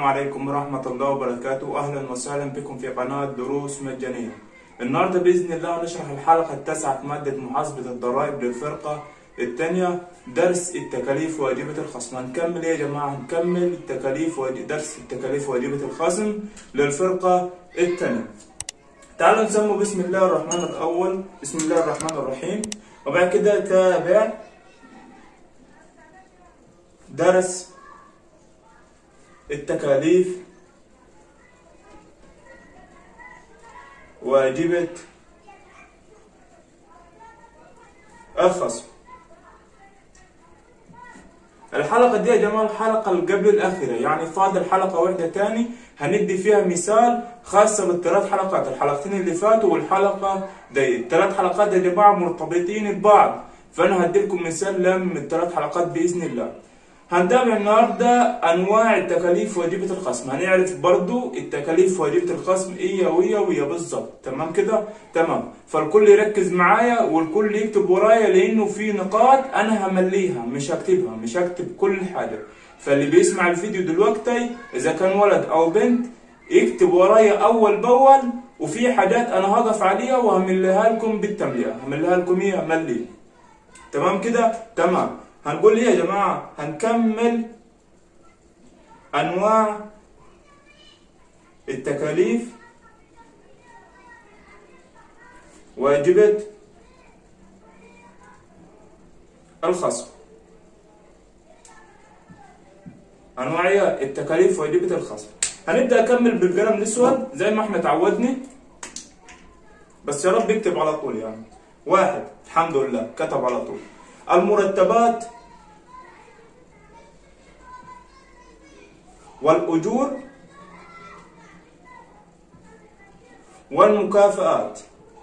عليكم ورحمة الله وبركاته أهلا وسهلا بكم في قناة دروس مجانية النهاردة بإذن الله نشرح الحلقة التاسعة في مادة محاسبة الضرائب للفرقة الثانية درس التكاليف وواجبة الخصم هنكمل يا جماعة هنكمل التكاليف وواجب- درس التكاليف وواجبة الخصم للفرقة الثانية تعالوا نسموا بسم الله الرحمن الأول بسم الله الرحمن الرحيم وبعد كده تابع درس التكاليف واجبة الخصم الحلقة دي يا جماعة الحلقة اللي قبل الأخيرة يعني فاضل حلقة واحدة تاني هندي فيها مثال خاصة بالثلاث حلقات الحلقتين اللي فاتوا والحلقة دي الثلاث حلقات يا جماعة مرتبطين ببعض فأنا هديلكم مثال لم الثلاث حلقات بإذن الله هنتابع النهاردة أنواع التكاليف واجبة الخصم هنعرف برضو التكاليف واجبة الخصم إيه ويا ويا بالظبط تمام كده تمام فالكل يركز معايا والكل يكتب ورايا لأنه في نقاط أنا همليها مش هكتبها مش هكتب كل حاجة فاللي بيسمع الفيديو دلوقتي إذا كان ولد أو بنت يكتب ورايا أول بأول وفي حاجات أنا هقف عليها وهمليها لكم بالتملية همليها لكم إيه ملي تمام كده تمام هنقول ايه يا جماعة هنكمل انواع التكاليف واجبة الخصم انواع إيه؟ التكاليف واجبة الخصم هنبدأ اكمل بالقلم الاسود زي ما احنا تعودنا بس يا رب يكتب على طول يعني واحد الحمد لله كتب على طول المرتبات والأجور والمكافآت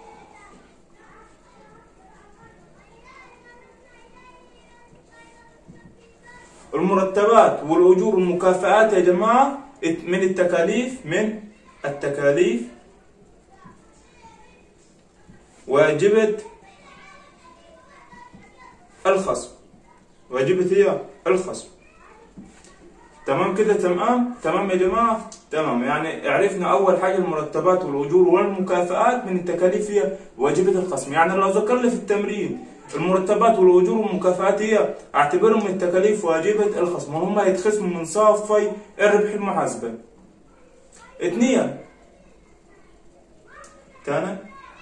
المرتبات والأجور والمكافآت يا جماعة من التكاليف من التكاليف واجبة الخصم واجبة هي الخصم تمام كده تمام تمام يا جماعة تمام يعني عرفنا أول حاجة المرتبات والأجور والمكافآت من التكاليف هي واجبة الخصم يعني لو ذكر لي في التمرين المرتبات والأجور والمكافآت هي أعتبرهم من التكاليف واجبة الخصم وهم يتخصموا من صافي الربح المحاسبة اثنين تاني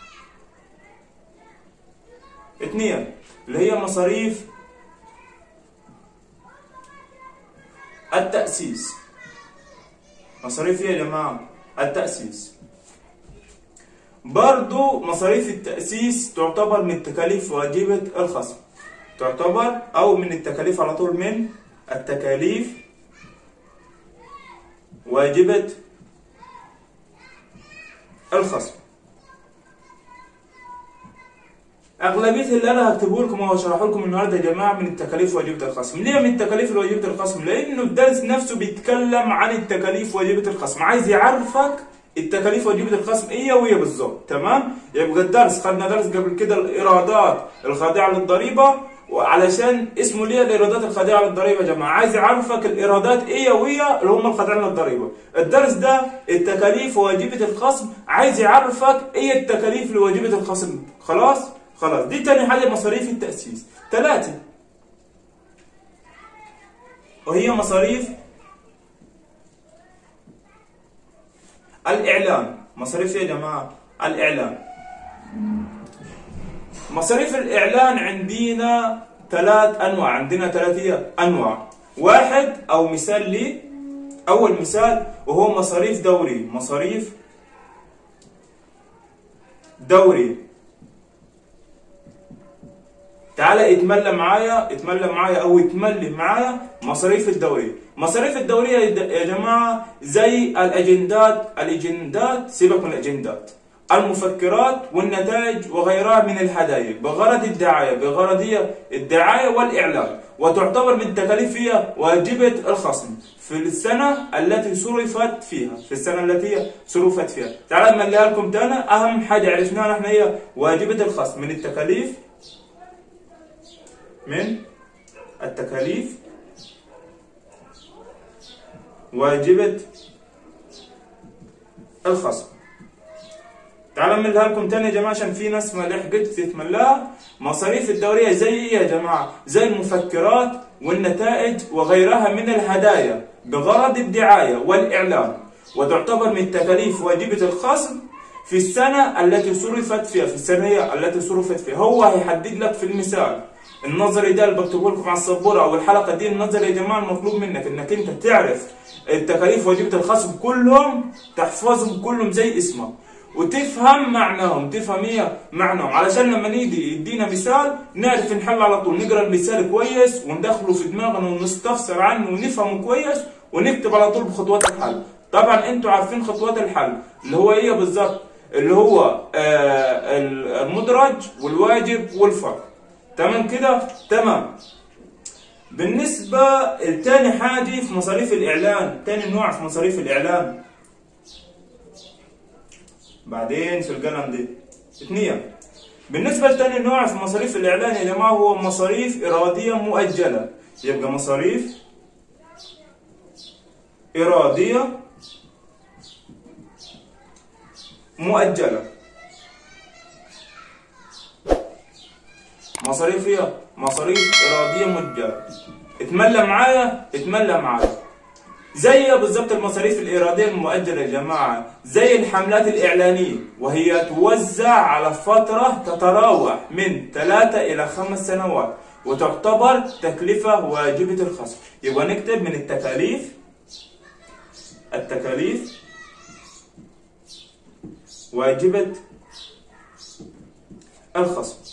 اثنين اللي هي مصاريف التأسيس مصاريف ايه يا جماعة التأسيس برضو مصاريف التأسيس تعتبر من تكاليف واجبة الخصم تعتبر أو من التكاليف على طول من التكاليف واجبة الخصم اغلبيه اللي انا هكتبه لكم او هشرحه لكم النهارده يا جماعه من التكاليف واجبه الخصم ليه من التكاليف واجبه الخصم لانه الدرس نفسه بيتكلم عن التكاليف واجبه الخصم عايز يعرفك التكاليف واجبه الخصم ايه وهي بالظبط تمام يبقى الدرس خدنا درس قبل كده الايرادات الخاضعه للضريبه وعلشان اسمه ليه الايرادات الخاضعه للضريبه يا جماعه عايز يعرفك الايرادات ايه وهي اللي هم الخاضعين للضريبه الدرس ده التكاليف واجبه الخصم عايز يعرفك ايه التكاليف لواجبه الخصم خلاص خلاص دي تاني حاجة مصاريف التأسيس ثلاثة وهي مصاريف الإعلان مصاريف إيه يا جماعة الإعلان مصاريف الإعلان عندنا ثلاث أنواع عندنا ثلاثة أنواع واحد أو مثال لي أول مثال وهو مصاريف دوري مصاريف دوري تعالى اتملى معايا اتملى معايا او اتملي معايا مصاريف الدورية مصاريف الدورية يا جماعة زي الاجندات الاجندات سيبك من الاجندات المفكرات والنتائج وغيرها من الهدايا بغرض الدعاية بغرض الدعاية والإعلان وتعتبر من تكاليف هي واجبة الخصم في السنة التي صرفت فيها في السنة التي صرفت فيها تعالى نمليها لكم تاني أهم حاجة عرفناها نحن هي واجبة الخصم من التكاليف من التكاليف واجبة الخصم تعال اعملها لكم تاني يا جماعه عشان في ناس ما لحقتش تتملاها مصاريف الدوريه زي ايه يا جماعه؟ زي المفكرات والنتائج وغيرها من الهدايا بغرض الدعايه والاعلان وتعتبر من تكاليف واجبه الخصم في السنه التي صرفت فيها في السنه التي صرفت فيها هو هيحدد لك في المثال النظري ده اللي بكتبه لكم على السبوره او الحلقه دي النظري يا جماعه المطلوب منك انك انت تعرف التكاليف واجبه الخصم كلهم تحفظهم كلهم زي اسمه وتفهم معناهم تفهم ايه معناهم علشان لما نيجي يدينا مثال نعرف نحل على طول نقرا المثال كويس وندخله في دماغنا ونستفسر عنه ونفهمه كويس ونكتب على طول بخطوات الحل طبعا انتوا عارفين خطوات الحل اللي هو ايه بالظبط اللي هو آه المدرج والواجب والفرق تمام كده تمام بالنسبة لتاني حاجة في مصاريف الإعلان تاني نوع في مصاريف الإعلان بعدين في القلم دي اثنين بالنسبة لتاني نوع في مصاريف الإعلان يا جماعة هو مصاريف إرادية مؤجلة يبقى مصاريف إرادية مؤجلة مصاريف هي مصاريف إرادية مؤجلة اتملى معايا اتملى معايا زي بالظبط المصاريف الإرادية المؤجلة يا جماعة زي الحملات الإعلانية وهي توزع على فترة تتراوح من ثلاثة إلى خمس سنوات وتعتبر تكلفة واجبة الخصم يبقى نكتب من التكاليف التكاليف واجبة الخصم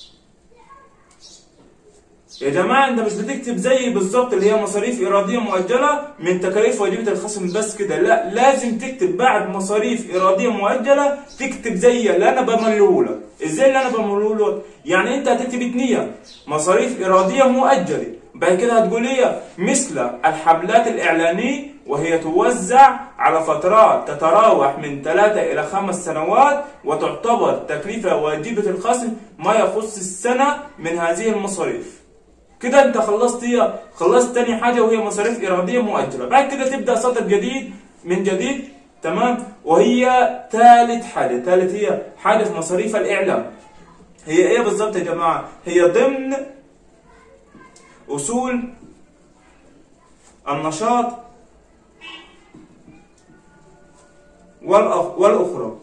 يا جماعة انت مش بتكتب زي بالظبط اللي هي مصاريف إرادية مؤجلة من تكاليف واجبة الخصم بس كده لا لازم تكتب بعد مصاريف إرادية مؤجلة تكتب زي اللي أنا بملهولك ازاي اللي أنا بملهولك يعني انت هتكتب اتنين مصاريف إرادية مؤجلة بعد كده هتقول ايه مثل الحملات الإعلانية وهي توزع على فترات تتراوح من ثلاثة إلى خمس سنوات وتعتبر تكلفة واجبة الخصم ما يخص السنة من هذه المصاريف كده انت خلصت هي خلصت تاني حاجة وهي مصاريف إرادية مؤجلة بعد كده تبدأ سطر جديد من جديد تمام وهي ثالث حاجة ثالث هي حاجة في مصاريف الإعلام هي ايه بالظبط يا جماعة هي ضمن أصول النشاط والأخرى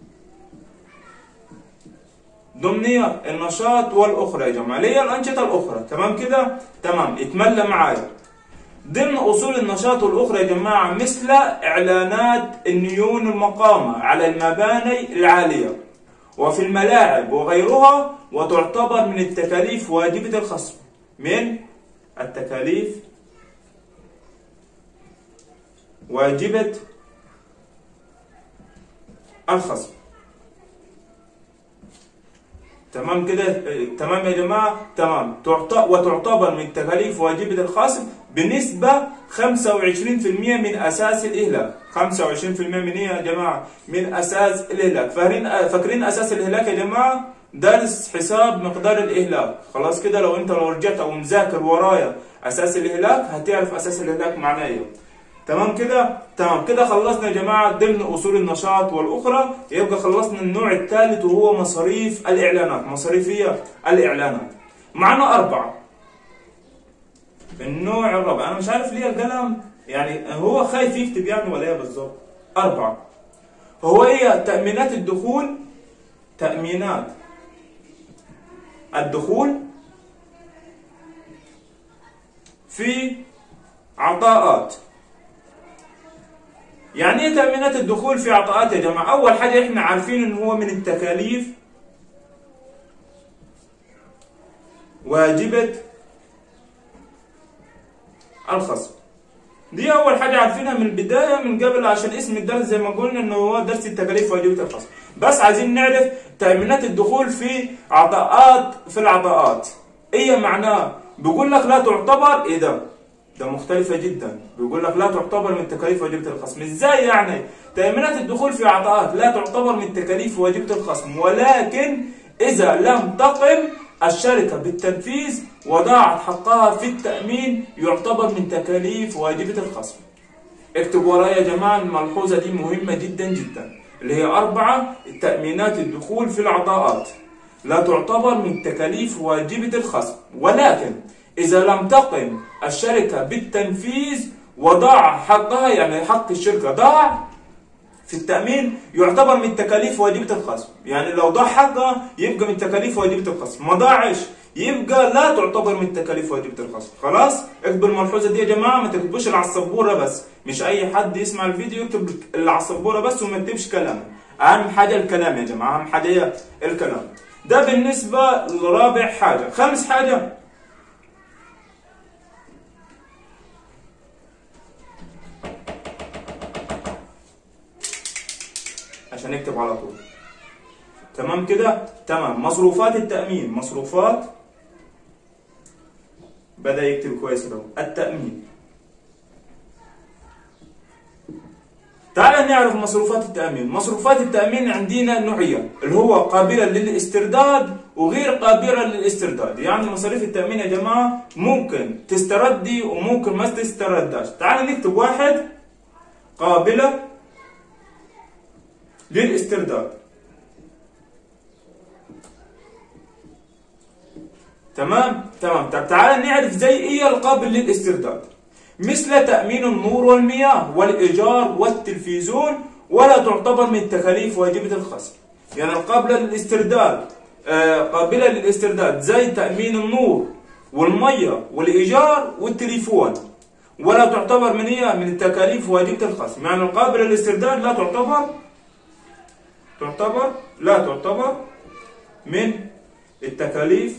ضمنية النشاط والأخرى يا جماعة اللي هي الأنشطة الأخرى تمام كده تمام اتملى معايا ضمن أصول النشاط الأخرى يا جماعة مثل إعلانات النيون المقامة على المباني العالية وفي الملاعب وغيرها وتعتبر من التكاليف واجبة الخصم من التكاليف واجبة الخصم تمام كده تمام يا جماعة تمام وتعتبر من تكاليف واجبة الخصم بنسبة 25% من أساس الإهلاك 25% من إيه يا جماعة من أساس الإهلاك فاكرين فاكرين أساس الإهلاك يا جماعة درس حساب مقدار الإهلاك خلاص كده لو أنت لو رجعت أو مذاكر ورايا أساس الإهلاك هتعرف أساس الإهلاك معناه إيه تمام كده تمام كده خلصنا يا جماعه ضمن اصول النشاط والاخرى يبقى خلصنا النوع الثالث وهو مصاريف الاعلانات مصاريفيه الاعلانات معنا اربعه النوع الرابع انا مش عارف ليه القلم يعني هو خايف يكتب يعني ولا ايه بالظبط اربعه هو هي تامينات الدخول تامينات الدخول في عطاءات يعني ايه تأمينات الدخول في عطاءات يا جماعة؟ أول حاجة إحنا عارفين إن هو من التكاليف واجبة الخصم. دي أول حاجة عارفينها من البداية من قبل عشان اسم الدرس زي ما قلنا إنه هو درس التكاليف واجبة الخصم. بس عايزين نعرف تأمينات الدخول في عطاءات في العطاءات. إيه معناه؟ بيقول لك لا تعتبر إيه ده؟ ده مختلفة جدا بيقول لك لا تعتبر من تكاليف واجبة الخصم ازاي يعني تأمينات الدخول في عطاءات لا تعتبر من تكاليف واجبة الخصم ولكن إذا لم تقم الشركة بالتنفيذ وضاعت حقها في التأمين يعتبر من تكاليف واجبة الخصم اكتب ورايا يا جماعة الملحوظة دي مهمة جدا جدا اللي هي أربعة تأمينات الدخول في العطاءات لا تعتبر من تكاليف واجبة الخصم ولكن إذا لم تقم الشركة بالتنفيذ وضاع حقها يعني حق الشركة ضاع في التأمين يعتبر من تكاليف واجبة الخصم يعني لو ضاع حقها يبقى من تكاليف واجبة الخصم ما ضاعش يبقى لا تعتبر من تكاليف واجبة الخصم خلاص اكتبوا الملحوظة دي يا جماعة ما تكتبوش اللي على السبورة بس مش أي حد يسمع الفيديو يكتب اللي على السبورة بس وما يكتبش كلام أهم حاجة الكلام يا جماعة أهم حاجة هي الكلام ده بالنسبة لرابع حاجة خامس حاجة عشان نكتب على طول تمام كده تمام مصروفات التأمين مصروفات بدأ يكتب كويس لو التأمين تعال نعرف مصروفات التأمين مصروفات التأمين عندنا نوعية اللي هو قابلة للاسترداد وغير قابلة للاسترداد يعني مصاريف التأمين يا جماعة ممكن تستردي وممكن ما تسترداش تعال نكتب واحد قابلة للاسترداد تمام تمام طب تعال نعرف زي ايه القابل للاسترداد مثل تأمين النور والمياه والإيجار والتلفزيون ولا تعتبر من تكاليف واجبة الخصم يعني القابلة للاسترداد آه قابلة للاسترداد زي تأمين النور والمية والإيجار والتليفون ولا تعتبر من هي من التكاليف واجبة الخصم يعني القابلة للاسترداد لا تعتبر تعتبر لا تعتبر من التكاليف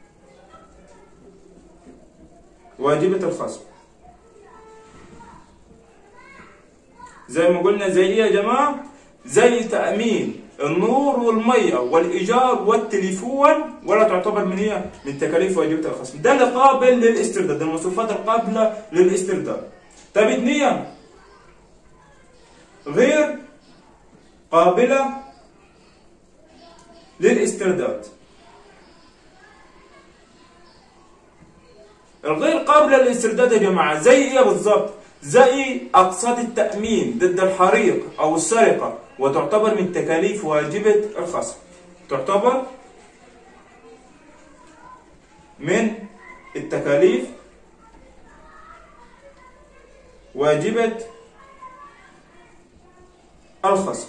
واجبة الخصم زي ما قلنا زي ايه يا جماعة زي تأمين النور والمية والإيجار والتليفون ولا تعتبر من هي من تكاليف واجبة الخصم ده اللي قابل للاسترداد المصروفات القابلة للاسترداد طب اثنين غير قابلة للاسترداد الغير قابلة للاسترداد يا جماعة زي ايه بالظبط؟ زي أقساط التأمين ضد الحريق أو السرقة وتعتبر من تكاليف واجبة الخصم تعتبر من التكاليف واجبة الخصم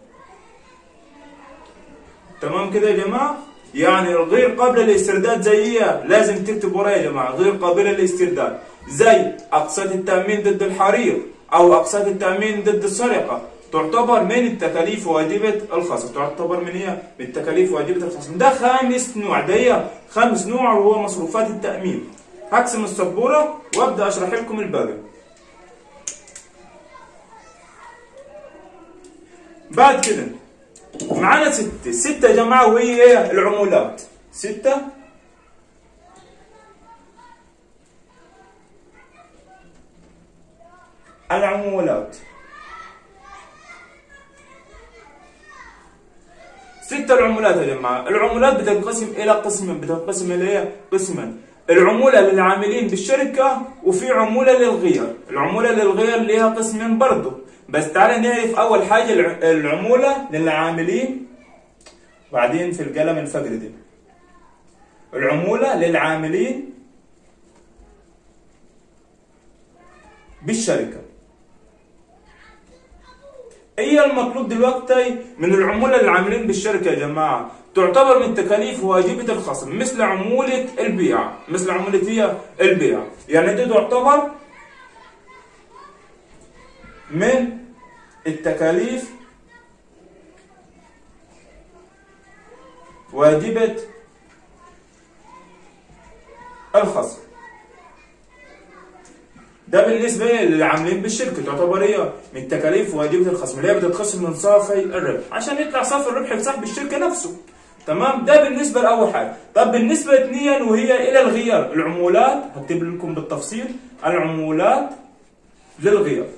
تمام كده يا جماعة يعني الغير قابلة للاسترداد زي ايه لازم تكتب ورايا يا جماعة غير قابلة للاسترداد زي أقساط التأمين ضد الحريق أو أقساط التأمين ضد السرقة تعتبر من التكاليف واجبة الخصم تعتبر من هي من التكاليف واجبة الخصم ده خامس نوع ده هي خامس نوع وهو مصروفات التأمين هقسم السبورة وابدأ أشرح لكم الباقي بعد كده معانا ستة ستة يا جماعة وهي ايه العمولات ستة العمولات ستة العمولات يا جماعة العمولات بتنقسم إلى قسمين بتنقسم إلى إيه؟ قسمين العمولة للعاملين بالشركة وفي عمولة للغير العمولة للغير ليها قسمين برضه بس تعالى نعرف أول حاجة العمولة للعاملين بعدين في القلم الفقر دي العمولة للعاملين بالشركة هي المطلوب دلوقتي من العمولة للعاملين بالشركة يا جماعة تعتبر من تكاليف واجبة الخصم مثل عمولة البيع مثل عمولة هي البيع يعني دي تعتبر من التكاليف واجبة الخصم ده بالنسبة للعاملين بالشركة تعتبر هي من تكاليف واجبة الخصم اللي هي بتتخصم من صافي الربح عشان يطلع صافي الربح لصاحب الشركة نفسه تمام ده بالنسبة لأول حاجة طب بالنسبة اثنيا وهي إلى الغيار العمولات هكتب لكم بالتفصيل العمولات للغيار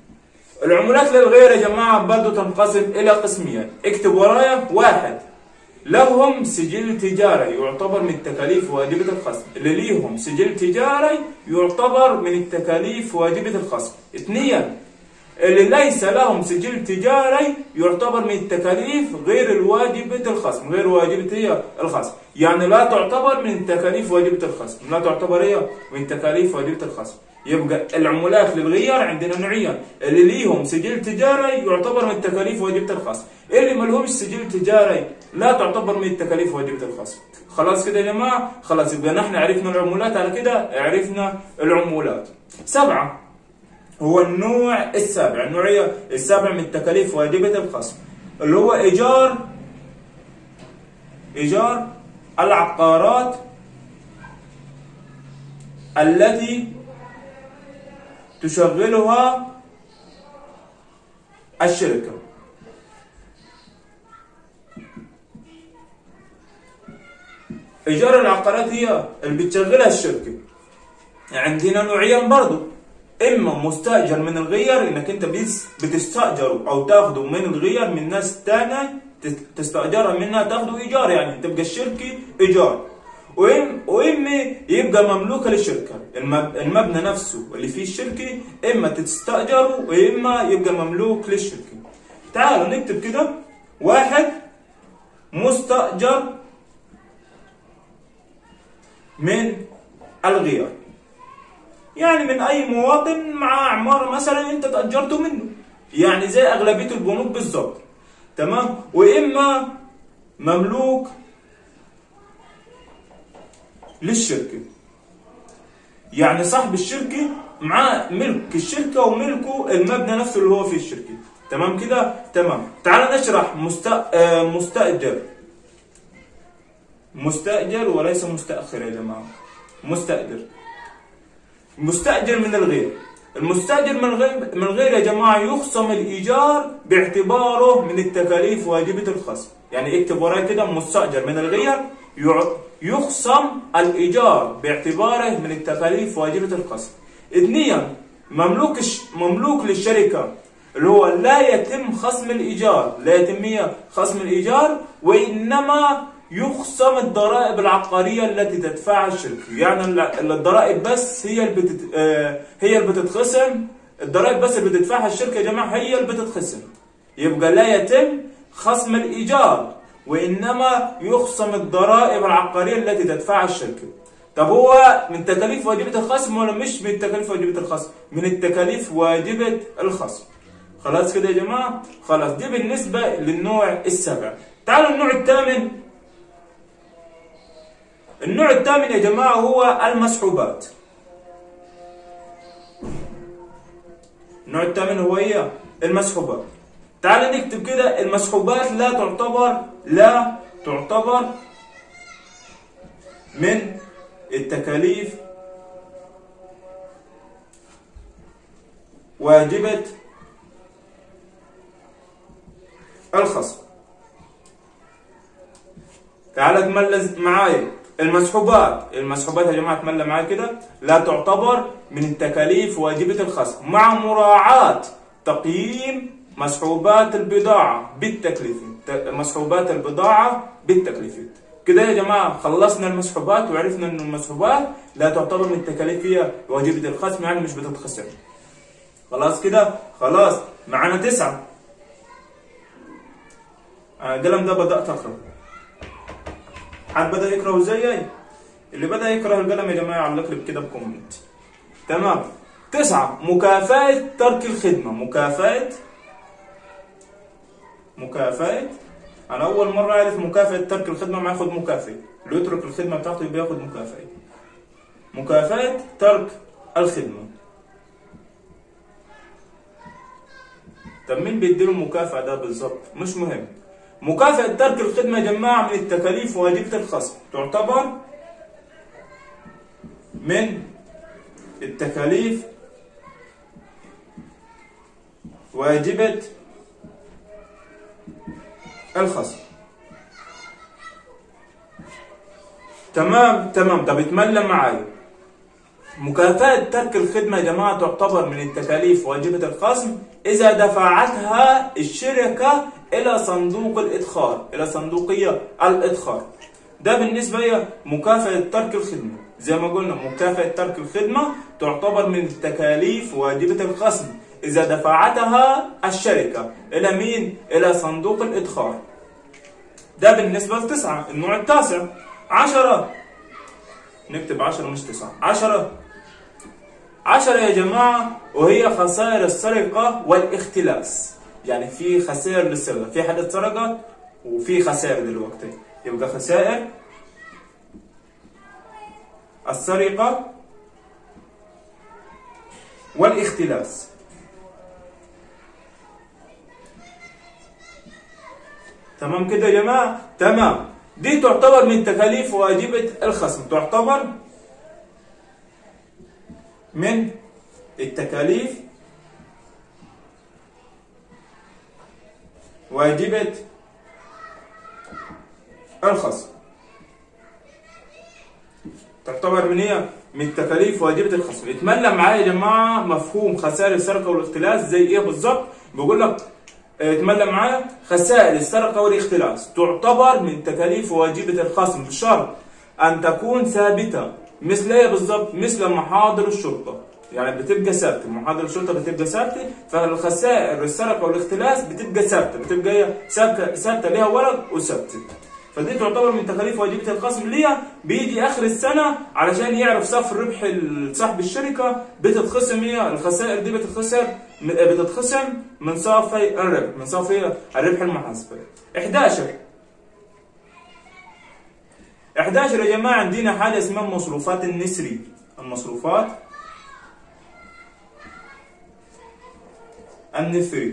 العمولات للغير يا جماعة برضه تنقسم إلى قسمين اكتب ورايا واحد لهم سجل تجاري يعتبر من التكاليف واجبة الخصم اللي ليهم سجل تجاري يعتبر من التكاليف واجبة الخصم اثنين اللي ليس لهم سجل تجاري يعتبر من التكاليف غير الواجبة الخصم غير واجبة هي الخصم يعني لا تعتبر من تكاليف واجبة الخصم لا تعتبر هي من تكاليف واجبة الخصم يبقى العمولات للغير عندنا نوعين اللي ليهم سجل تجاري يعتبر من تكاليف واجبة الخصم اللي ما لهمش سجل تجاري لا تعتبر من التكاليف واجبة الخصم خلاص كده يا جماعة خلاص يبقى نحن عرفنا العمولات على كده عرفنا العمولات سبعة هو النوع السابع النوعية السابع من التكاليف واجبة الخصم اللي هو إيجار إيجار العقارات التي تشغلها الشركة إيجار العقارات هي اللي بتشغلها الشركة عندنا نوعين برضو إما مستأجر من الغير إنك أنت بس بتستأجره أو تاخده من الغير من ناس تانية تستأجرها منها تاخده إيجار يعني تبقى الشركة إيجار وإم وإما يبقى مملوكة للشركة المب... المبنى نفسه اللي فيه الشركة إما تستأجره وإما يبقى مملوك للشركة تعالوا نكتب كده واحد مستأجر من الغير يعني من أي مواطن مع عمارة مثلا أنت تأجرته منه يعني زي أغلبية البنوك بالظبط تمام وإما مملوك للشركة يعني صاحب الشركة معاه ملك الشركة وملكه المبنى نفسه اللي هو فيه الشركة تمام كده تمام تعال نشرح مست... آه مستأجر مستأجر وليس مستأخر يا جماعة مستأجر مستأجر من الغير المستأجر من غير من غير يا جماعة يخصم الإيجار باعتباره من التكاليف واجبة الخصم يعني اكتب ورايا كده مستأجر من الغير يخصم الإيجار باعتباره من التكاليف واجبة الخصم اثنيا مملوك مملوك للشركة اللي هو لا يتم خصم الإيجار لا يتم خصم الإيجار وإنما يخصم الضرائب العقارية التي تدفعها الشركة يعني الضرائب بس هي اللي بتت... هي اللي بتتخصم الضرائب بس اللي بتدفعها الشركة يا جماعة هي اللي بتتخصم يبقى لا يتم خصم الإيجار وإنما يخصم الضرائب العقارية التي تدفعها الشركة طب هو من تكاليف واجبة الخصم ولا مش من تكاليف واجبة الخصم من التكاليف واجبة الخصم خلاص كده يا جماعة خلاص دي بالنسبة للنوع السابع تعالوا النوع الثامن النوع الثامن يا جماعة هو المسحوبات النوع الثامن هو ايه المسحوبات تعال نكتب كده المسحوبات لا تعتبر لا تعتبر من التكاليف واجبة الخصم تعال تملز معايا المسحوبات المسحوبات يا جماعه تملى معايا كده لا تعتبر من التكاليف واجبة الخصم مع مراعاة تقييم مسحوبات البضاعة بالتكلفة مسحوبات البضاعة بالتكلفة كده يا جماعة خلصنا المسحوبات وعرفنا ان المسحوبات لا تعتبر من التكاليف هي واجبة الخصم يعني مش بتتخصم خلاص كده خلاص معانا تسعة القلم ده بدأت أقرأ حد بدأ يقرأه زيي اللي بدأ يقرأ القلم يا جماعة يعلق لي كده بكومنت تمام تسعة مكافأة ترك الخدمة مكافأة مكافأة أنا أول مرة أعرف مكافأة ترك الخدمة ما ياخد مكافأة اللي يترك الخدمة بتاعته يبقى ياخد مكافأة مكافأة ترك الخدمة طب مين بيديله المكافأة ده بالظبط؟ مش مهم مكافأة ترك الخدمة يا جماعة من التكاليف واجبة الخصم تعتبر من التكاليف واجبة الخصم تمام تمام طب اتملى معايا مكافأة ترك الخدمة يا جماعة تعتبر من التكاليف واجبة الخصم إذا دفعتها الشركة الى صندوق الادخار الى صندوقيه الادخار ده بالنسبه هي مكافاه ترك الخدمه زي ما قلنا مكافاه ترك الخدمه تعتبر من التكاليف واجبه الخصم اذا دفعتها الشركه الى مين الى صندوق الادخار ده بالنسبه لتسعه النوع التاسع عشرة نكتب عشرة مش تسعة عشرة عشرة يا جماعة وهي خسائر السرقة والاختلاس يعني في خسائر للسرقة في حد سرقت وفي خسائر دلوقتي يبقى خسائر السرقة والاختلاس تمام كده يا جماعة تمام دي تعتبر من تكاليف واجبة الخصم تعتبر من التكاليف واجبة الخصم تعتبر من هي من تكاليف واجبة الخصم اتملى معايا يا جماعة مفهوم خسائر السرقة والاختلاس زي ايه بالظبط بيقول لك اتملى معايا خسائر السرقة والاختلاس تعتبر من تكاليف واجبة الخصم بشرط أن تكون ثابتة مثل ايه بالظبط مثل محاضر الشرطة يعني بتبقى ثابته محاضر الشرطه بتبقى ثابته فالخسائر السرقه والاختلاس بتبقى ثابته بتبقى هي ثابته ثابته ليها ورق وثابته فدي تعتبر من تكاليف واجبة الخصم ليها بيجي اخر السنه علشان يعرف صافي الربح صاحب الشركه بتتخصم هي الخسائر دي بتتخسر بتتخصم من صافي الربح من صافي الربح المحاسبه 11 11 يا جماعه عندنا حاجه اسمها المصروفات النسري المصروفات النثري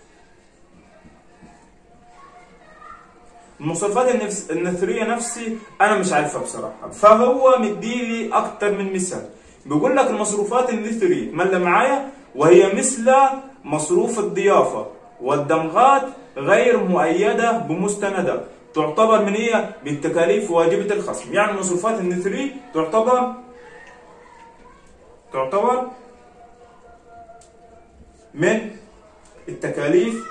المصروفات النفس النثريه نفسي انا مش عارفها بصراحه فهو مديلي اكتر من مثال بيقول لك المصروفات النثري ملا معايا وهي مثل مصروف الضيافه والدمغات غير مؤيده بمستندات تعتبر من هي من تكاليف واجبه الخصم يعني المصروفات النثري تعتبر تعتبر من التكاليف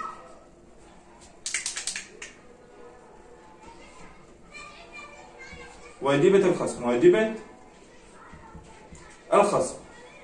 واجبة الخصم واجبة الخصم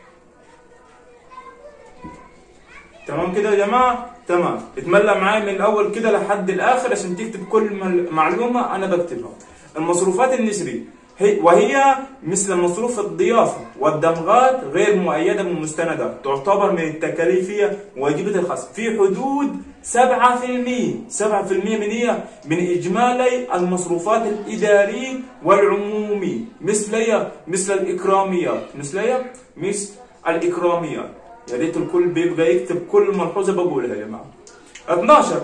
تمام كده يا جماعة تمام اتملى معايا من الأول كده لحد الآخر عشان تكتب كل معلومة أنا بكتبها المصروفات النسرية هي وهي مثل مصروف الضيافة والدمغات غير مؤيدة بالمستندات تعتبر من التكاليف واجبة الخصم في حدود 7% 7% من هي من إجمالي المصروفات الإدارية والعمومية مثل هي مثل الإكراميات مثل هي مثل الإكراميات يا ريت الكل بيبقى يكتب كل ملحوظة بقولها يا جماعة 12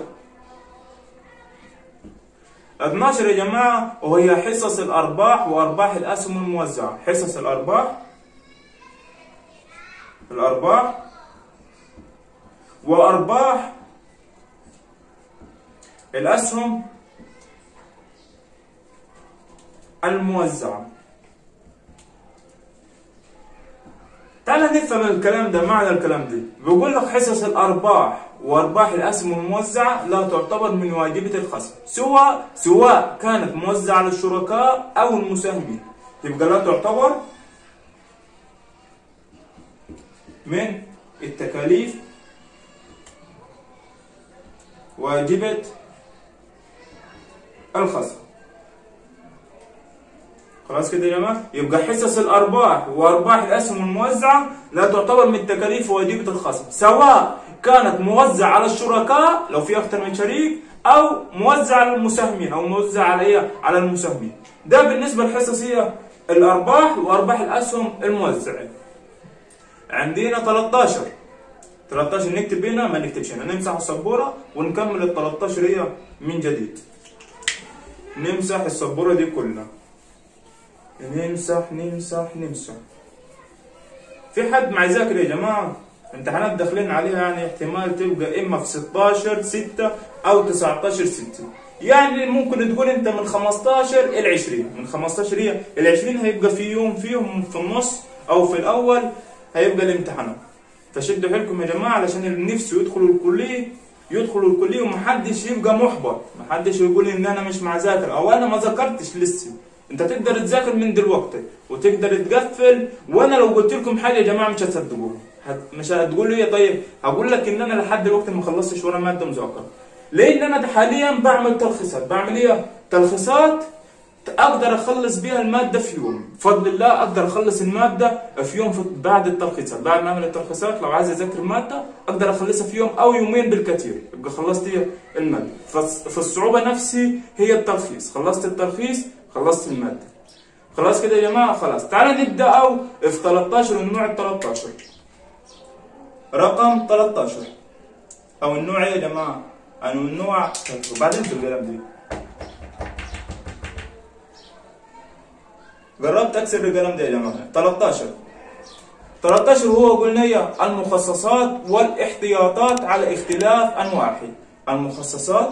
12 يا جماعة وهي حصص الأرباح وأرباح الأسهم الموزعة حصص الأرباح الأرباح وأرباح الأسهم الموزعة تعال نفهم الكلام ده معنى الكلام ده بيقول لك حصص الأرباح وارباح الاسهم الموزعه لا تعتبر من واجبه الخصم سواء سواء كانت موزعه للشركاء او المساهمين يبقى لا تعتبر من التكاليف واجبه الخصم خلاص كده يا جماعه يبقى حصص الارباح وارباح الاسهم الموزعه لا تعتبر من تكاليف واجبه الخصم سواء كانت موزعة على الشركاء لو في أكثر من شريك أو موزعة على المساهمين أو موزعة على إيه؟ على المساهمين. ده بالنسبة للحصص هي الأرباح وأرباح الأسهم الموزعة. عندنا 13 13 نكتب هنا ما نكتبش هنا نمسح السبورة ونكمل ال 13 هي من جديد. نمسح السبورة دي كلها. نمسح نمسح نمسح. في حد مع يذاكر يا جماعة؟ امتحانات داخلين عليها يعني احتمال تبقى اما في 16 6 او 19 6 يعني ممكن تقول انت من 15 ل 20 من 15 هي ال 20 هيبقى في يوم فيهم في النص او في الاول هيبقى الامتحانات فشدوا حيلكم يا جماعه علشان اللي نفسه يدخلوا الكليه يدخلوا الكليه ومحدش يبقى محبط محدش يقول ان انا مش معذاكر او انا ما ذاكرتش لسه انت تقدر تذاكر من دلوقتي وتقدر تقفل وانا لو قلت لكم حاجه يا جماعه مش هتصدقوها هت- مش هتقولوا ايه طيب هقول لك ان انا لحد دلوقتي ما خلصتش ولا ماده مذاكره ليه ان انا حاليا بعمل تلخيصات بعمل ايه تلخيصات اقدر اخلص بيها الماده في يوم بفضل الله اقدر اخلص الماده في يوم في بعد التلخيصات بعد ما اعمل التلخيصات لو عايز اذاكر ماده اقدر اخلصها في يوم او يومين بالكثير يبقى خلصت هي الماده فالص- فالصعوبه نفسي هي التلخيص خلصت التلخيص خلصت الماده خلاص كده يا جماعه خلاص تعالى نبدا او في 13 النوع ال 13 رقم 13 او النوع ايه يا جماعه انه النوع وبعدين في القلم دي جربت اكسر القلم ده يا جماعه 13 13 هو قلنا هي المخصصات والاحتياطات على اختلاف انواعها المخصصات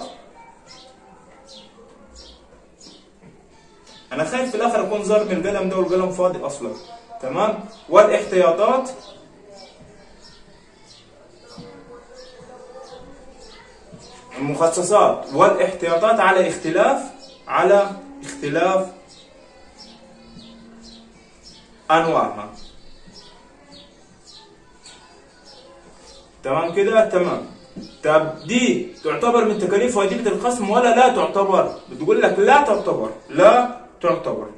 انا خايف في الاخر اكون ظالم القلم ده والقلم فاضي اصلا تمام والاحتياطات المخصصات والاحتياطات على اختلاف على اختلاف انواعها تمام كده تمام طب دي تعتبر من تكاليف واجبة الخصم ولا لا تعتبر بتقول لك لا تعتبر لا تعتبر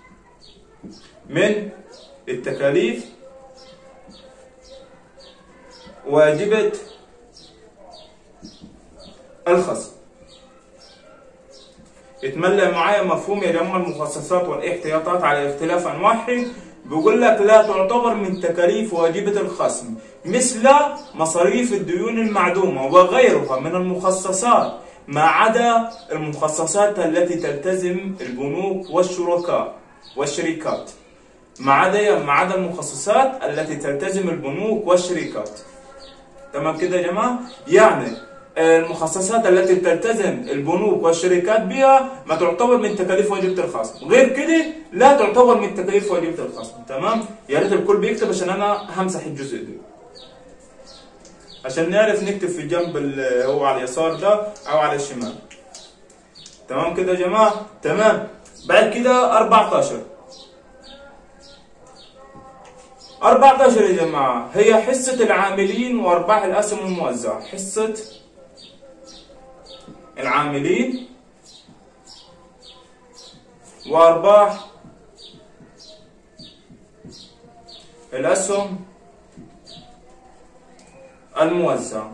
من التكاليف واجبة الخصم اتملى معايا مفهوم يا جماعة المخصصات والاحتياطات على اختلاف أنواعها بيقول لك لا تعتبر من تكاليف واجبة الخصم مثل مصاريف الديون المعدومة وغيرها من المخصصات ما عدا المخصصات التي تلتزم البنوك والشركاء والشركات ما عدا ما عدا المخصصات التي تلتزم البنوك والشركات تمام كده يا جماعه يعني المخصصات التي تلتزم البنوك والشركات بها ما تعتبر من تكاليف واجبة الخصم غير كده لا تعتبر من تكاليف واجبة الخصم تمام يا ريت الكل بيكتب عشان انا همسح الجزء ده عشان نعرف نكتب في جنب اللي هو على اليسار ده او على الشمال تمام كده يا جماعه تمام بعد كده 14 14 يا جماعة هي حصة العاملين وأرباح الأسهم الموزعة حصة العاملين وأرباح الأسهم الموزعة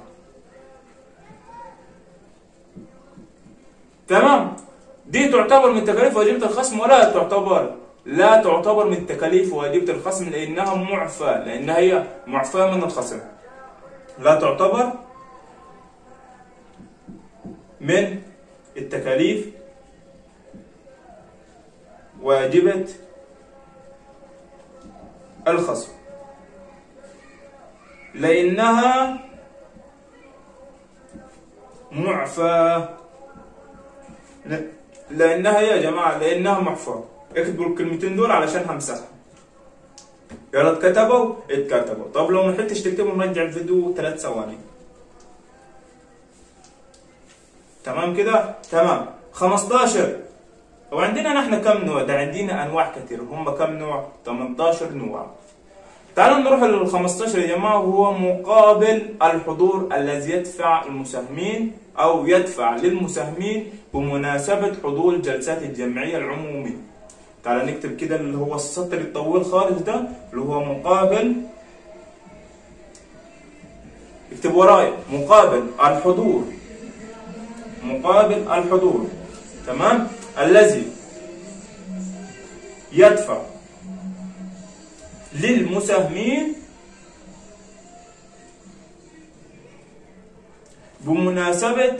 تمام دي تعتبر من تكاليف واجبة الخصم ولا تعتبر لا تعتبر من تكاليف واجبة الخصم لأنها معفاة لأنها هي معفاة من الخصم لا تعتبر من التكاليف واجبة الخصم لأنها معفاة ل- لأنها يا جماعة لأنها معفاة اكتبوا الكلمتين دول علشان همسحهم يلا اتكتبوا اتكتبوا طب لو ما لحقتش تكتبوا نرجع الفيديو ثلاث ثواني تمام كده تمام 15 وعندنا نحن كم نوع ده عندنا انواع كثير هم كم نوع 18 نوع تعالوا نروح لل 15 يا جماعه وهو مقابل الحضور الذي يدفع المساهمين او يدفع للمساهمين بمناسبه حضور جلسات الجمعيه العموميه تعال نكتب كده اللي هو السطر الطويل خالص ده اللي هو مقابل اكتب ورايا مقابل الحضور مقابل الحضور تمام الذي يدفع للمساهمين بمناسبة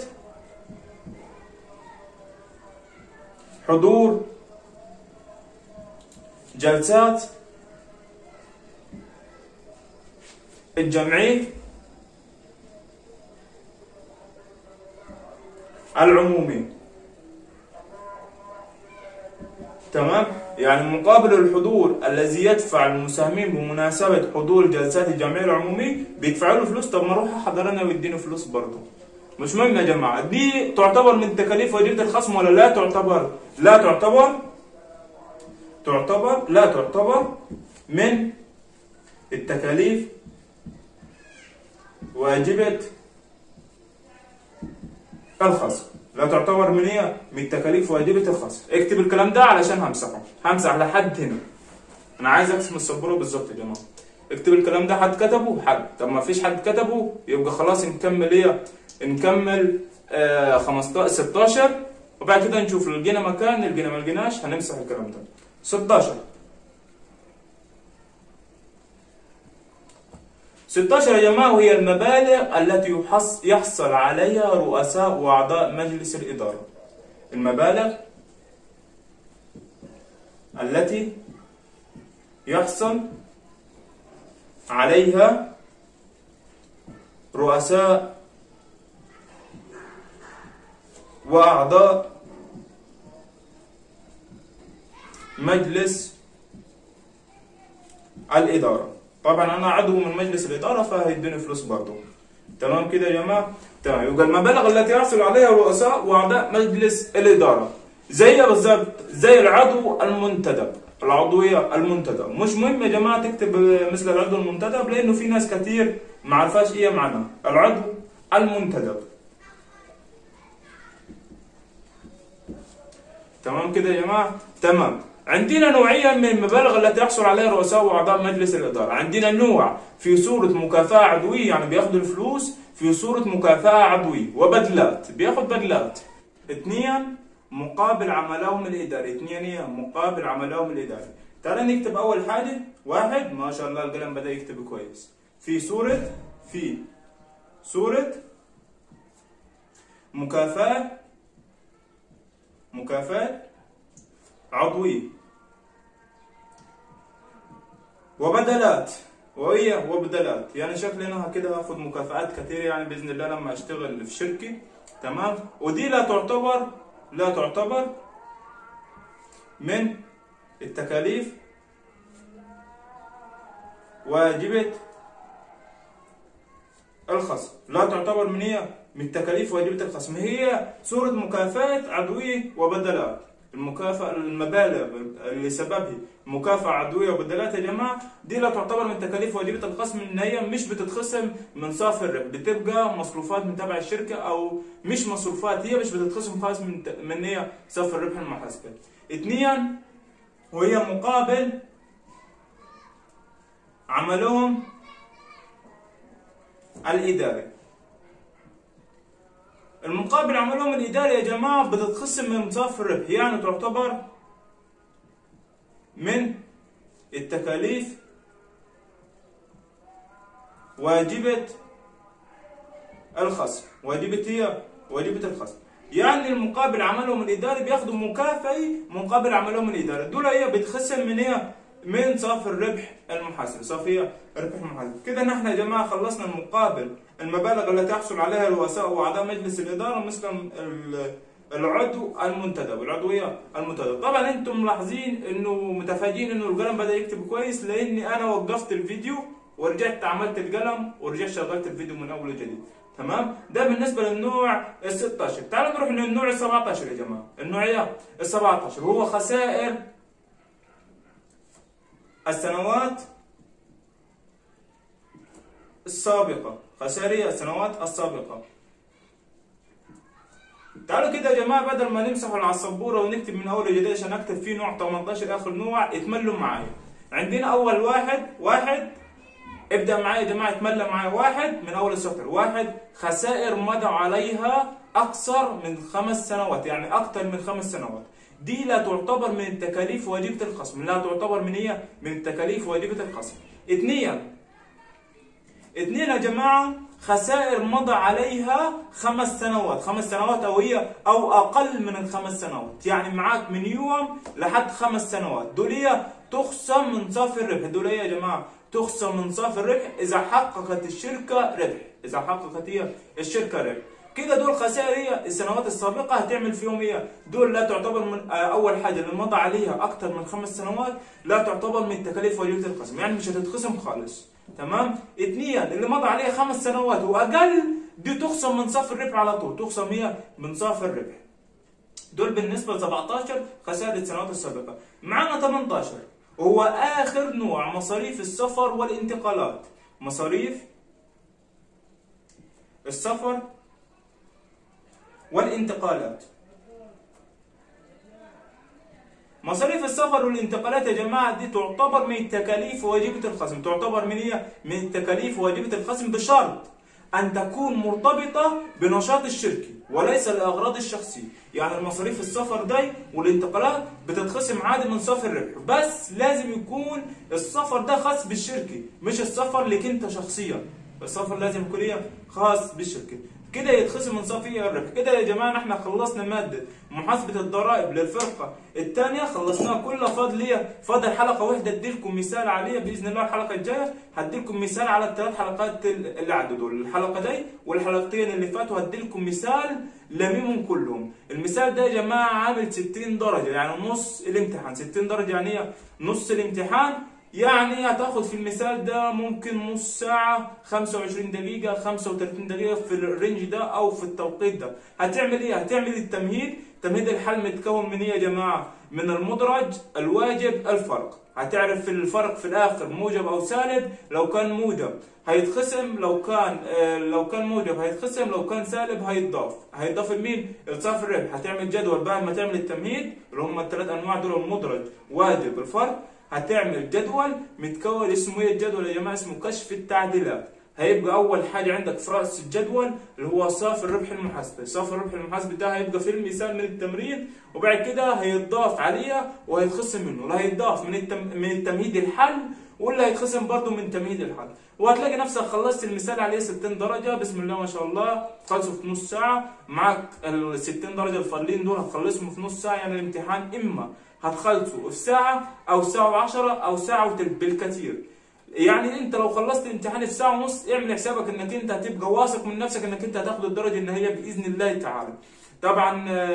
حضور جلسات الجمعية العمومي تمام يعني مقابل الحضور الذي يدفع المساهمين بمناسبة حضور جلسات الجمعية العمومي بيدفعوا له فلوس طب ما اروح احضر انا ويديني فلوس برضه مش مهم يا جماعه دي تعتبر من تكاليف وجيبه الخصم ولا لا تعتبر لا تعتبر تعتبر لا تعتبر من التكاليف واجبة الخصم لا تعتبر من هي من تكاليف واجبة الخصم اكتب الكلام ده علشان همسحه همسح لحد هنا انا عايز ارسم السبوره بالظبط يا جماعه اكتب الكلام ده حد كتبه حد طب ما فيش حد كتبه يبقى خلاص نكمل ايه نكمل آه 15 16 وبعد كده نشوف لو لقينا مكان لقينا ما لقيناش هنمسح الكلام ده 16 16 يا جماعة وهي المبالغ التي يحص يحصل عليها رؤساء وأعضاء مجلس الإدارة المبالغ التي يحصل عليها رؤساء وأعضاء مجلس الإدارة طبعا أنا عضو من مجلس الإدارة فهيدوني فلوس برضه تمام كده يا جماعة تمام يبقى المبالغ التي يحصل عليها رؤساء وأعضاء مجلس الإدارة زي بالظبط زي العضو المنتدب العضوية المنتدب مش مهم يا جماعة تكتب مثل العضو المنتدب لأنه في ناس كتير ما عرفاش إيه معنى العضو المنتدب تمام كده يا جماعة تمام عندنا نوعيا من المبالغ التي يحصل عليها رؤساء واعضاء مجلس الاداره عندنا نوع في صوره مكافاه عضويه يعني بياخدوا الفلوس في صوره مكافاه عضويه وبدلات بياخد بدلات اثنين مقابل عملهم الاداري اثنين ايه مقابل عملهم الاداري تعال نكتب اول حاجه واحد ما شاء الله القلم بدا يكتب كويس في صوره في صوره مكافاه مكافاه عضويه وبدلات وهي وبدلات يعني شكلي انا كده هاخد مكافآت كثير يعني باذن الله لما اشتغل في شركه تمام ودي لا تعتبر لا تعتبر من التكاليف واجبة الخصم لا تعتبر من هي من تكاليف واجبة الخصم هي صورة مكافأة عضوية وبدلات المكافأة المبالغ اللي سببها مكافأة عضوية وبدلات يا جماعة دي لا تعتبر من تكاليف واجبة الخصم ان هي مش بتتخصم من صافي الربح بتبقى مصروفات من تبع الشركة او مش مصروفات هي مش بتتخصم خالص من من هي صافي الربح المحاسبة اثنين وهي مقابل عملهم الإداري المقابل عملهم الإداري يا جماعة بتتخصم من صافي الربح يعني تعتبر من التكاليف واجبة الخصم واجبة هي واجبة الخصم يعني المقابل عملهم الإداري بياخدوا مكافأة مقابل عملهم الإداري دول هي بتخصم من هي من صافي الربح المحاسب صافي الربح المحاسب كده نحن يا جماعة خلصنا المقابل المبالغ التي يحصل عليها رؤساء وأعضاء مجلس الإدارة مثل العضو المنتدب العضوية المنتدب طبعا انتم ملاحظين انه متفاجئين انه القلم بدأ يكتب كويس لاني انا وقفت الفيديو ورجعت عملت القلم ورجعت شغلت الفيديو من اول وجديد تمام ده بالنسبه للنوع ال 16 تعالوا نروح للنوع ال 17 يا جماعه النوعيه ال 17 هو خسائر السنوات السابقة خسائر السنوات السابقة تعالوا كده يا جماعة بدل ما نمسح على السبورة ونكتب من أول وجديد عشان أكتب فيه نوع 18 آخر نوع اتملوا معايا عندنا أول واحد واحد ابدأ معايا يا جماعة اتملى معايا واحد من أول السطر واحد خسائر مضى عليها أكثر من خمس سنوات يعني أكثر من خمس سنوات دي لا تعتبر من التكاليف واجبة الخصم لا تعتبر من هي من التكاليف واجبة الخصم اثنين اثنين يا جماعة خسائر مضى عليها خمس سنوات خمس سنوات أو هي أو أقل من الخمس سنوات يعني معاك من يوم لحد خمس سنوات دول هي تخصم من صافي الربح دول هي يا جماعة تخصم من صافي الربح إذا حققت الشركة ربح إذا حققت هي الشركة ربح كده دول خسائر هي السنوات السابقة هتعمل فيهم ايه؟ دول لا تعتبر من أول حاجة اللي مضى عليها أكثر من خمس سنوات لا تعتبر من تكاليف واجبة الخصم يعني مش هتتخصم خالص تمام؟ اثنين اللي مضى عليها خمس سنوات وأقل دي تخصم من صافي الربح على طول تخصم هي من صافي الربح دول بالنسبه ل 17 خسائر السنوات السابقه معانا 18 هو اخر نوع مصاريف السفر والانتقالات مصاريف السفر والانتقالات مصاريف السفر والانتقالات يا جماعه دي تعتبر من التكاليف واجبه الخصم تعتبر من هي من التكاليف واجبه الخصم بشرط ان تكون مرتبطه بنشاط الشركه وليس لاغراض الشخصيه يعني المصاريف السفر دي والانتقالات بتتخصم عادي من صافي الربح بس لازم يكون السفر ده خاص بالشركه مش السفر لك انت شخصيا السفر لازم يكون ايه خاص بالشركه كده يتخصم من صافي الربح كده يا جماعه احنا خلصنا ماده محاسبه الضرائب للفرقه الثانيه خلصناها كلها فاضل ايه فاضل حلقه واحده اديلكم مثال عليها باذن الله الحلقه الجايه هديلكم مثال على الثلاث حلقات اللي عدوا دول الحلقه دي والحلقتين اللي فاتوا هديلكم مثال لميمهم كلهم المثال ده يا جماعه عامل 60 درجه يعني نص الامتحان 60 درجه يعني ايه نص الامتحان يعني هتاخد في المثال ده ممكن نص ساعة 25 دقيقة 35 دقيقة في الرينج ده أو في التوقيت ده هتعمل إيه؟ هتعمل التمهيد تمهيد الحل متكون من إيه يا جماعة؟ من المدرج الواجب الفرق هتعرف الفرق في الآخر موجب أو سالب لو كان موجب هيتخصم لو كان آه لو كان موجب هيتخصم لو كان سالب هيتضاف هيتضاف لمين؟ لصافي الربح هتعمل جدول بعد ما تعمل التمهيد اللي هم الثلاث أنواع دول المدرج واجب الفرق هتعمل جدول متكون اسمه ايه الجدول يا جماعه اسمه كشف التعديلات هيبقى اول حاجه عندك في راس الجدول اللي هو صافي الربح المحاسبه صافي الربح المحاسبه ده هيبقى في المثال من التمرين وبعد كده هيتضاف عليها وهيتخصم منه لا هيتضاف من التم... من التمهيد الحل ولا هيتخصم برضه من تمهيد الحل وهتلاقي نفسك خلصت المثال عليه 60 درجه بسم الله ما شاء الله خلصوا في نص ساعه معاك ال 60 درجه الفاضلين دول هتخلصهم في نص ساعه يعني الامتحان اما هتخلصه في ساعة أو ساعة وعشرة أو ساعة وتلت بالكثير يعني انت لو خلصت الامتحان في ساعه ونص اعمل حسابك انك انت هتبقى واثق من نفسك انك انت هتاخد الدرجه النهائيه باذن الله تعالى طبعا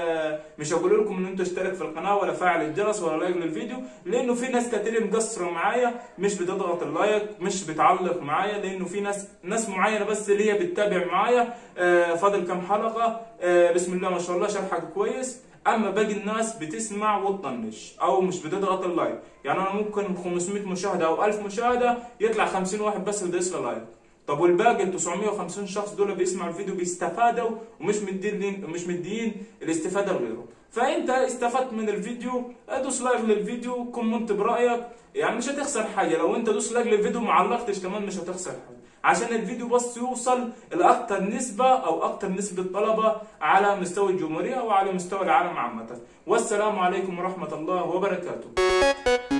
مش هقول لكم ان انتوا اشترك في القناه ولا فاعل الجرس ولا لايك للفيديو لانه في ناس كتير مقصره معايا مش بتضغط اللايك مش بتعلق معايا لانه في ناس ناس معينه بس اللي هي بتتابع معايا فاضل كام حلقه بسم الله ما شاء الله شرحك كويس اما باقي الناس بتسمع وتطنش او مش بتضغط اللايك يعني انا ممكن 500 مشاهده او 1000 مشاهده يطلع 50 واحد بس اللي يصل لايك طب والباقي ال 950 شخص دول بيسمعوا الفيديو بيستفادوا ومش مدين مش مدين الاستفاده لغيرهم فانت استفدت من الفيديو ادوس لايك للفيديو كومنت برايك يعني مش هتخسر حاجه لو انت دوس لايك للفيديو ما علقتش كمان مش هتخسر حاجه عشان الفيديو بس يوصل لاكثر نسبه او اكثر نسبه طلبه على مستوى الجمهوريه وعلى مستوى العالم عامه والسلام عليكم ورحمه الله وبركاته